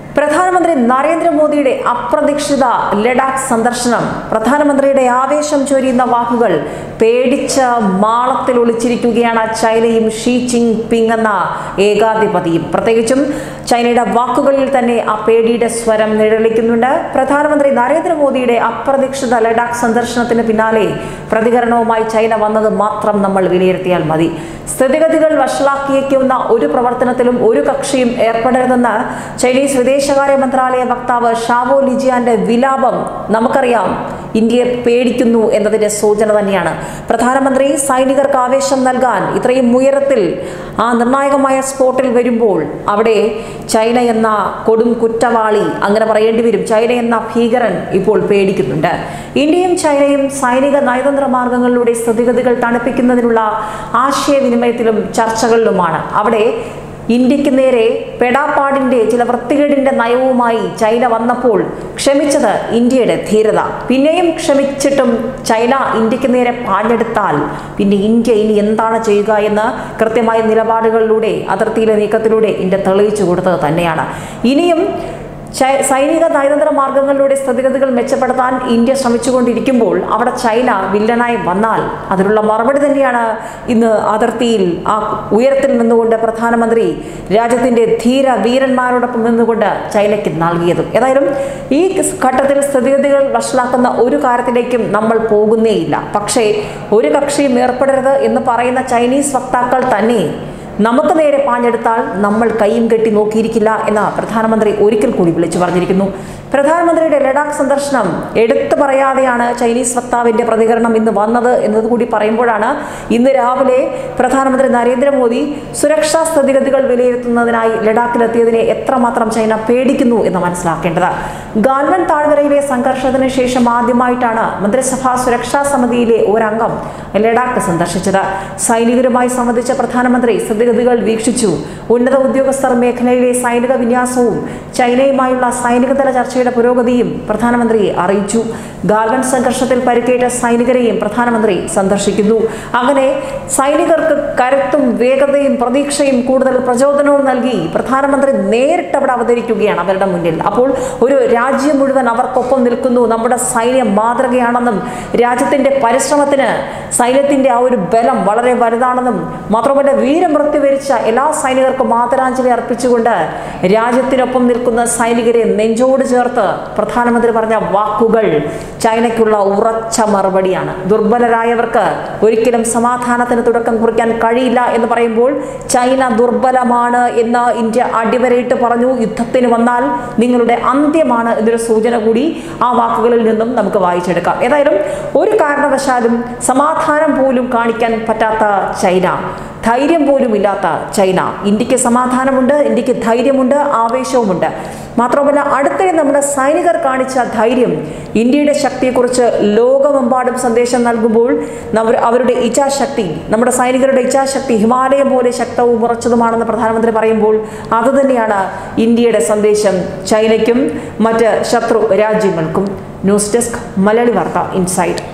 പ്രധാനമന്ത്രി നരേന്ദ്രമോദിയുടെ അപ്രതീക്ഷിത ലഡാക്ക് സന്ദർശനം പ്രധാനമന്ത്രിയുടെ ആവേശം ചൊരിയുന്ന വാക്കുകൾ പേടിച്ച് മാളത്തിൽ ഒളിച്ചിരിക്കുകയാണ് ചൈനയും ഷീ ജിങ് പിങ് എന്ന ഏകാധിപതിയും പ്രത്യേകിച്ചും ചൈനയുടെ വാക്കുകളിൽ തന്നെ ആ പേടിയുടെ സ്വരം നിഴലിക്കുന്നുണ്ട് പ്രധാനമന്ത്രി നരേന്ദ്രമോദിയുടെ അപ്രതീക്ഷിത ലഡാക്ക് സന്ദർശനത്തിന് പിന്നാലെ പ്രതികരണവുമായി ചൈന വന്നത് മാത്രം നമ്മൾ വിലയിരുത്തിയാൽ മതി സ്ഥിതിഗതികൾ വഷളാക്കിയേക്കുന്ന ഒരു പ്രവർത്തനത്തിലും ഒരു കക്ഷിയും ഏർപ്പെടരുതെന്ന് ചൈനീസ് വിദേശകാര്യ മന്ത്രാലയ വക്താവ് ഷാവോ ലിജിയാന്റെ വിലാപം നമുക്കറിയാം ഇന്ത്യയെ പേടിക്കുന്നു എന്നതിന്റെ സൂചന തന്നെയാണ് പ്രധാനമന്ത്രി സൈനികർക്ക് ആവേശം നൽകാൻ ഇത്രയും ഉയരത്തിൽ ആ നിർണായകമായ സ്പോട്ടിൽ വരുമ്പോൾ അവിടെ ചൈന എന്ന കൊടും കുറ്റവാളി അങ്ങനെ പറയേണ്ടി വരും ചൈന എന്ന ഭീകരൻ ഇപ്പോൾ പേടിക്കുന്നുണ്ട് ഇന്ത്യയും ചൈനയും സൈനിക നയതന്ത്ര മാർഗങ്ങളിലൂടെ സ്ഥിതിഗതികൾ തണുപ്പിക്കുന്നതിനുള്ള ആശയവിനിമയത്തിലും ചർച്ചകളിലുമാണ് അവിടെ ഇന്ത്യക്ക് നേരെ പെടാപ്പാടിന്റെ ചില വൃത്തികേടിന്റെ നയവുമായി ചൈന വന്നപ്പോൾ ക്ഷമിച്ചത് ഇന്ത്യയുടെ ധീരത പിന്നെയും ക്ഷമിച്ചിട്ടും ചൈന ഇന്ത്യക്ക് നേരെ പാഞ്ഞെടുത്താൽ പിന്നെ ഇന്ത്യ ഇനി എന്താണ് ചെയ്യുക എന്ന് കൃത്യമായ നിലപാടുകളിലൂടെ അതിർത്തിയിലെ നീക്കത്തിലൂടെ ഇന്ത്യ തെളിയിച്ചു കൊടുത്തത് തന്നെയാണ് ഇനിയും ചൈ- സൈനിക നയതന്ത്ര മാർഗങ്ങളിലൂടെ സ്ഥിതിഗതികൾ മെച്ചപ്പെടുത്താൻ ഇന്ത്യ ശ്രമിച്ചുകൊണ്ടിരിക്കുമ്പോൾ അവിടെ ചൈന വില്ലനായി വന്നാൽ അതിനുള്ള മറുപടി തന്നെയാണ് ഇന്ന് അതിർത്തിയിൽ ആ ഉയരത്തിൽ നിന്നുകൊണ്ട് പ്രധാനമന്ത്രി രാജ്യത്തിന്റെ ധീര വീരന്മാരോടൊപ്പം നിന്നുകൊണ്ട് ചൈനയ്ക്ക് നൽകിയതും ഏതായാലും ഈ ഘട്ടത്തിൽ സ്ഥിതിഗതികൾ വഷളാക്കുന്ന ഒരു കാര്യത്തിലേക്കും നമ്മൾ പോകുന്നേയില്ല പക്ഷേ ഒരു കക്ഷിയും ഏർപ്പെടരുത് എന്ന് പറയുന്ന ചൈനീസ് വക്താക്കൾ തന്നെ നമുക്ക് നേരെ പാഞ്ഞെടുത്താൽ നമ്മൾ കൈയും കെട്ടി നോക്കിയിരിക്കില്ല എന്ന് പ്രധാനമന്ത്രി ഒരിക്കൽ കൂടി വിളിച്ചു പറഞ്ഞിരിക്കുന്നു പ്രധാനമന്ത്രിയുടെ ലഡാക്ക് സന്ദർശനം എടുത്തു പറയാതെയാണ് ചൈനീസ് വക്താവിന്റെ പ്രതികരണം ഇന്ന് വന്നത് എന്നതുകൂടി പറയുമ്പോഴാണ് ഇന്ന് രാവിലെ പ്രധാനമന്ത്രി നരേന്ദ്രമോദി സുരക്ഷാ സ്ഥിതിഗതികൾ വിലയിരുത്തുന്നതിനായി ലഡാക്കിലെത്തിയതിനെ എത്രമാത്രം ചൈന പേടിക്കുന്നു എന്ന് മനസ്സിലാക്കേണ്ടത് ഗാൽവൻ താഴ്വരയിലെ സംഘർഷത്തിന് ശേഷം ആദ്യമായിട്ടാണ് മന്ത്രിസഭാ സുരക്ഷാ സമിതിയിലെ ഒരംഗം ലഡാക്ക് സന്ദർശിച്ചത് സൈനികരുമായി സംബന്ധിച്ച പ്രധാനമന്ത്രി സ്ഥിതിഗതികൾ വീക്ഷിച്ചു ഉന്നത ഉദ്യോഗസ്ഥർ മേഖലയിലെ സൈനിക വിന്യാസവും ചൈനയുമായുള്ള സൈനികതല ചർച്ചയുടെ പുരോഗതിയും പ്രധാനമന്ത്രി അറിയിച്ചു ഗാൽവൻ സംഘർഷത്തിൽ പരിക്കേറ്റ സൈനികരെയും പ്രധാനമന്ത്രി സന്ദർശിക്കുന്നു അങ്ങനെ സൈനികർക്ക് കരുത്തും വേഗതയും പ്രതീക്ഷയും കൂടുതൽ പ്രചോദനവും നൽകി പ്രധാനമന്ത്രി നേരിട്ട് അവിടെ അവതരിക്കുകയാണ് അവരുടെ മുന്നിൽ അപ്പോൾ ഒരു രാജ്യം മുഴുവൻ അവർക്കൊപ്പം നിൽക്കുന്നു നമ്മുടെ സൈന്യം മാതൃകയാണെന്നും രാജ്യത്തിന്റെ പരിശ്രമത്തിന് സൈന്യത്തിന്റെ ആ ഒരു ബലം വളരെ വലുതാണെന്നും മാത്രമല്ല വീരമൃത്യു വരിച്ച എല്ലാ സൈനികർക്കും ആദരാഞ്ജലി അർപ്പിച്ചുകൊണ്ട് രാജ്യത്തിനൊപ്പം നിൽക്കുന്ന സൈനികരെ നെഞ്ചോട് ചേർത്ത് പ്രധാനമന്ത്രി പറഞ്ഞ വാക്കുകൾ ചൈനയ്ക്കുള്ള ഉറച്ച മറുപടിയാണ് ദുർബലരായവർക്ക് ഒരിക്കലും സമാധാനത്തിന് തുടക്കം കുറിക്കാൻ കഴിയില്ല എന്ന് പറയുമ്പോൾ ചൈന ദുർബലമാണ് എന്ന് ഇന്ത്യ അടിവരയിട്ട് പറഞ്ഞു യുദ്ധത്തിന് വന്നാൽ നിങ്ങളുടെ അന്ത്യമാണ് എന്നൊരു സൂചന കൂടി ആ വാക്കുകളിൽ നിന്നും നമുക്ക് വായിച്ചെടുക്കാം ഏതായാലും ഒരു കാരണവശാലും സമാധാനം പോലും കാണിക്കാൻ പറ്റാത്ത ചൈന ധൈര്യം പോലും ഇല്ലാത്ത ചൈന ഇന്ത്യക്ക് സമാധാനമുണ്ട് ഇന്ത്യക്ക് ധൈര്യമുണ്ട് ആവേശവുമുണ്ട് മാത്രമല്ല അടുത്തിടെ നമ്മുടെ സൈനികർ കാണിച്ച ധൈര്യം ഇന്ത്യയുടെ ശക്തിയെക്കുറിച്ച് ലോകമെമ്പാടും സന്ദേശം നൽകുമ്പോൾ നവ- അവരുടെ ഇച്ഛാശക്തി നമ്മുടെ സൈനികരുടെ ഇച്ഛാശക്തി ഹിമാലയം പോലെ ശക്തവും ഉറച്ചതുമാണെന്ന് പ്രധാനമന്ത്രി പറയുമ്പോൾ അതുതന്നെയാണ് ഇന്ത്യയുടെ സന്ദേശം ചൈനയ്ക്കും മറ്റ് ശത്രു രാജ്യങ്ങൾക്കും ന്യൂസ് ഡെസ്ക് മലയാളി വാർത്ത ഇൻസൈറ്റ്